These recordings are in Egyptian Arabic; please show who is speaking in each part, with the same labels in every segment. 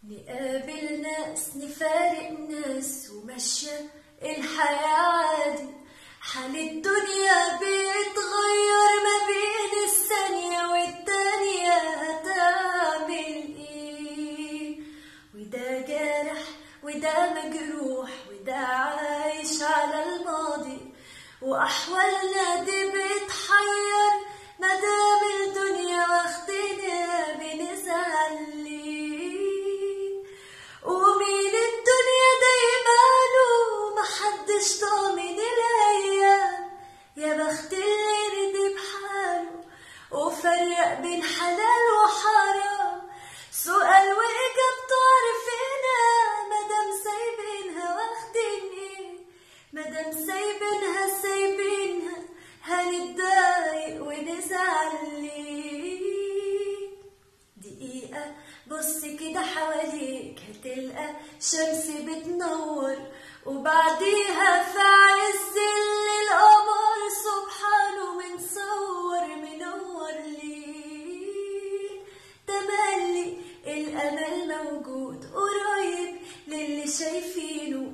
Speaker 1: نقابل ناس نفارق ناس وماشية الحياة عادي حال الدنيا بيتغير ما بين الثانية والتانية هتعمل ايه وده جارح وده مجروح وده عايش على الماضي وأحوالنا دي بتحير مدام الدنيا واخدنا بنزعل ليه ومين الدنيا دايماله محدش ضامن الأيام يا بخت اللي رضي بحاله وفرق بين حلال وحرام سؤال وإجابته عرفنا مادام سايبينها واخدين ايه مادام سايبينها سايبينها هنتضايق ونزعل ليه دقيقة بص كده حواليك هتلقى شمس بتنور وبعديها في عز الليل القمر سبحانه منصور منور ليه تملي الأمل موجود قريب للي شايفينه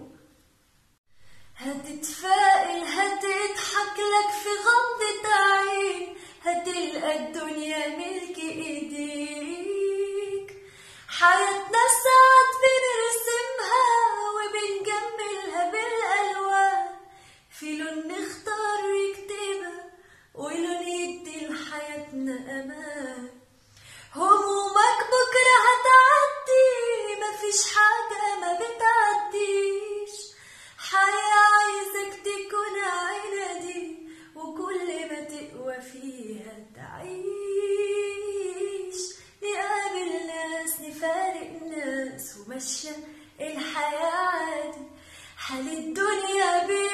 Speaker 1: هتتفائل هتضحك لك في غمضة عين هتلقى الدنيا ملك ايديك حياتنا ساعات بنرسمها وبنجملها بالألوان في لون نختار يكتبها ولون يدي لحياتنا أمان همومك بكرة هتعدي مفيش حاجة ما بتعديش حياة عايزك تكون عنادي وكل ما تقوى فيها تعيش نقابل ناس نفارق ناس وماشية الحياة عادي حال الدنيا بي